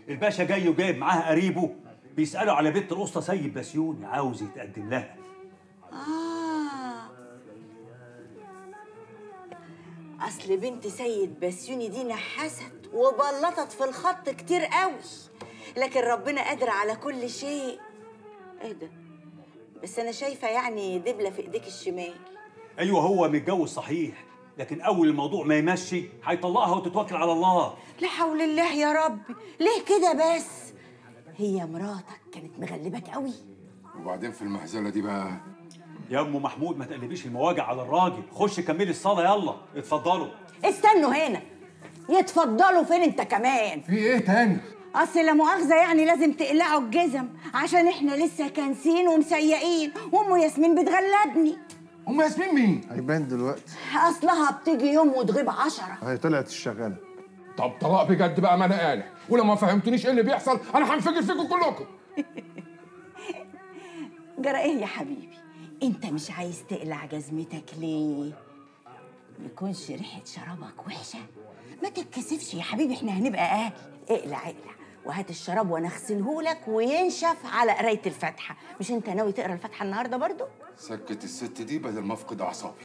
الباشا جاي وجايب معاه قريبه بيسالوا على بنت الاسطى سيد بسيوني عاوز يتقدم لها آه أصل بنت سيد بسيوني دي نحست وبلطت في الخط كتير قوي لكن ربنا قادر على كل شيء ايه ده بس أنا شايفة يعني دبلة في إيديك الشمال ايوه هو متجوز صحيح لكن اول الموضوع ما يمشي هيطلقها وتتوكل على الله لا حول الله يا رب ليه كده بس هي مراتك كانت مغلبك قوي وبعدين في المهزله دي بقى يا ام محمود ما تقلبيش المواجع على الراجل خش كملي الصلاه يلا اتفضلوا استنوا هنا يتفضلوا فين انت كمان في ايه تاني اصل لا مؤاخذه يعني لازم تقلعوا الجزم عشان احنا لسه كانسين ومسيقين وام ياسمين بتغلبني ام ياسمين مين هيبان دلوقتي اصلها بتيجي يوم وتغيب عشرة هي طلعت الشغاله طب طلاق بجد بقى ما انا قالع ولو ما فهمتونيش ايه اللي بيحصل انا هنفجر فيكم كلكم جرى ايه يا حبيبي انت مش عايز تقلع جزمتك ليه يكونش ريحه شرابك وحشه ما تتكسفش يا حبيبي احنا هنبقى اهل اقلع اقلع وهات الشراب وانا اغسلهولك وينشف على قرايه الفاتحه مش انت ناوي تقرا الفاتحه النهارده برضو سكت الست دي بدل ما افقد اعصابي